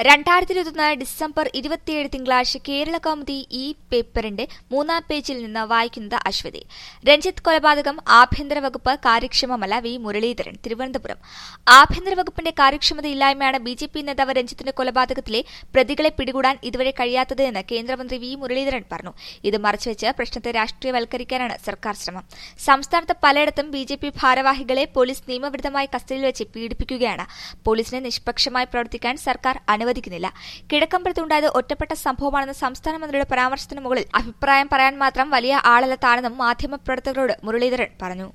രണ്ടായിരത്തി ഇരുപത്തിനാല് ഡിസംബർ ഇരുപത്തിയേഴ് തിങ്കളാഴ്ച കേരള കൗമുദി ഈ പേപ്പറിന്റെ മൂന്നാം പേജിൽ നിന്ന് വായിക്കുന്നത് അശ്വതി രഞ്ജിത്ത് കൊലപാതകം ആഭ്യന്തര വകുപ്പ് കാര്യക്ഷമമല്ല വി മുരളീധരൻ തിരുവനന്തപുരം ആഭ്യന്തര വകുപ്പിന്റെ കാര്യക്ഷമതയില്ലായ്മയാണ് ബി ജെ പി നേതാവ് രഞ്ജിത്തിന്റെ കൊലപാതകത്തിലെ പ്രതികളെ പിടികൂടാൻ ഇതുവരെ കഴിയാത്തത് എന്ന് കേന്ദ്രമന്ത്രി വി മുരളീധരൻ പറഞ്ഞു ഇത് മറച്ചുവെച്ച് പ്രശ്നത്തെ രാഷ്ട്രീയവൽക്കരിക്കാനാണ് സർക്കാർ ശ്രമം സംസ്ഥാനത്ത് പലയിടത്തും ബി ജെ പി ഭാരവാഹികളെ പോലീസ് നിയമവിരുദ്ധമായി കസ്റ്റഡിയിൽ വെച്ച് പീഡിപ്പിക്കുകയാണ് പോലീസിനെ നിഷ്പക്ഷമായി പ്രവർത്തിക്കാൻ സർക്കാർ അനുവദിക്കുന്നില്ല കിഴക്കമ്പലത്തുണ്ടായത് ഒറ്റപ്പെട്ട സംഭവമാണെന്ന സംസ്ഥാന മന്ത്രിയുടെ പരാമർശത്തിന് മുകളിൽ അഭിപ്രായം പറയാൻ മാത്രം വലിയ ആളല്ല താണെന്നും മാധ്യമപ്രവർത്തകരോട് മുരളീധരൻ പറഞ്ഞു